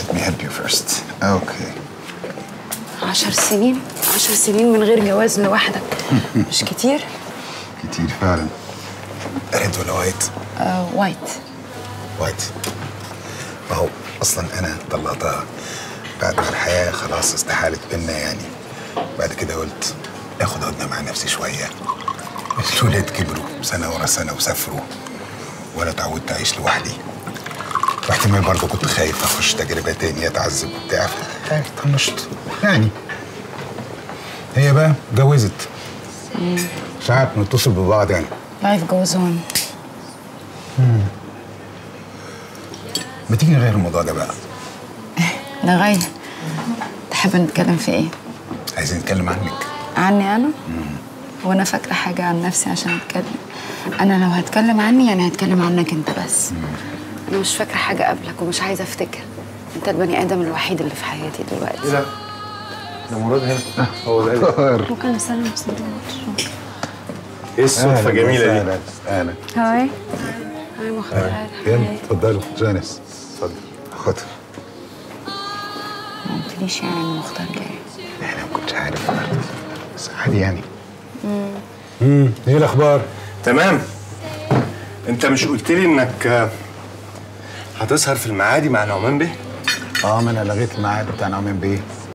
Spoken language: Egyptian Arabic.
let me help you first. Okay. عشر سنين عشر سنين من غير جواز لوحدك مش كتير كتير فعلا. ريد ولا وايت؟ آه وايت وايت. ما هو اصلا انا طلقتها بعد ما الحياه خلاص استحالت بينا يعني. بعد كده قلت اخد هدنه مع نفسي شويه. الولاد كبروا سنه ورا سنه وسافروا وانا اتعودت اعيش لوحدي. واحتمال برضه كنت خايف اخش تجربه تانية اتعذب وبتاع طنشت يعني هي بقى اتجوزت ساعات نتصل ببعض يعني لايف جوز اون ما تيجي نغير الموضوع ده بقى نغير تحب نتكلم في ايه عايزين نتكلم عنك عني انا وانا فاكره حاجه عن نفسي عشان اتكلم انا لو هتكلم عني يعني هتكلم عنك انت بس انا مش فاكره حاجه قبلك ومش عايزه افتكر انت البني ادم الوحيد اللي في حياتي دلوقتي لا ده مراد هنا هو ده ممكن نسلم بسرعه ايه الصدفه الجميله دي اهلا هاي هاي مختار يلا اتفضلوا جانس اتفضل خد ما قلتليش يعني ان مختار جاي انا ما كنتش عارف بس عادي يعني امم ايه الاخبار؟ تمام انت مش قلت لي انك آه، هتسهر في المعادي مع نعمان بيه اه ما انا لغيت الميعاد بتاع نعمان بيه